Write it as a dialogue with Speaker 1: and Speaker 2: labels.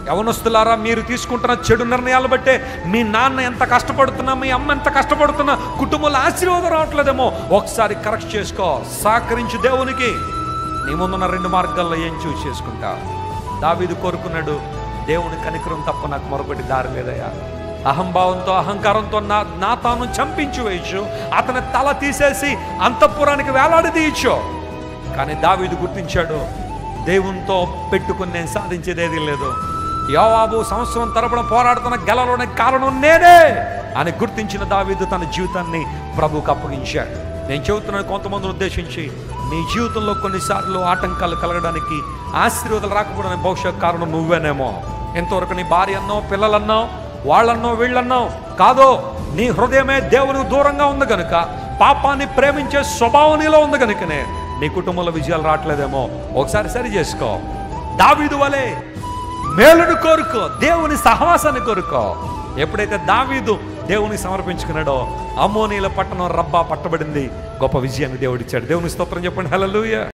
Speaker 1: యవనస్తులారా మీరు తీసుకుంటున్న చెడు నిర్ణయాలు బట్టే మీ నాన్న ఎంత కష్టపడుతున్నా మీ అమ్మ ఎంత కష్టపడుతున్నా కుటుంబంలో ఆశీర్వాదం రావట్లేదేమో ఒకసారి కరెక్ట్ చేసుకో సహకరించు దేవునికి నీ ముందున్న రెండు మార్గాల్లో ఏం చూసి చేసుకుంటా దావీదు కోరుకున్నాడు దేవుని కనికరం తప్ప నాకు మరొకటి దారి లేదయ్యా అహంభావంతో అహంకారంతో నా నా తాను చంపించి వేయచ్చు అతని తల తీసేసి అంతఃపురానికి వేలాడదీయచ్చు కానీ దావీదు గుర్తించాడు దేవునితో పెట్టుకుని నేను సాధించేది ఏదీ లేదు యోవాబు సంవత్సరం తరపున పోరాడుతున్న గెలలోని కారణం నేనే అని గుర్తించిన దావీదు తన జీవితాన్ని ప్రభువుకు అప్పగించాడు నేను చెబుతున్నాను కొంతమందిని ఉద్దేశించి నీ జీవితంలో కొన్నిసార్లు ఆటంకాలు కలగడానికి ఆశీర్వాదాలు రాకపోవడానికి బహుశా కారణం నువ్వేనేమో ఎంతవరకు నీ భార్య అన్నావు పిల్లలన్నావు వాళ్ళన్నో వీళ్ళన్నావు కాదో నీ హృదయమే దేవునికి దూరంగా ఉంది గనుక పాపాన్ని ప్రేమించే స్వభావం నీలో ఉంది గనుకనే నీ కుటుంబంలో విజయాలు రావట్లేదేమో ఒకసారి సరి చేసుకో దావీదు వలే మేలును కోరుకో దేవుని సహవాసాన్ని కోరుకో ఎప్పుడైతే దావీదు దేవుని సమర్పించుకున్నాడో అమ్మోనీల పట్టణం రబ్బా పట్టబడింది గొప్ప విజయాన్ని దేవుడిచ్చాడు దేవుని స్తోత్రం చెప్పండి హల్లెలూయా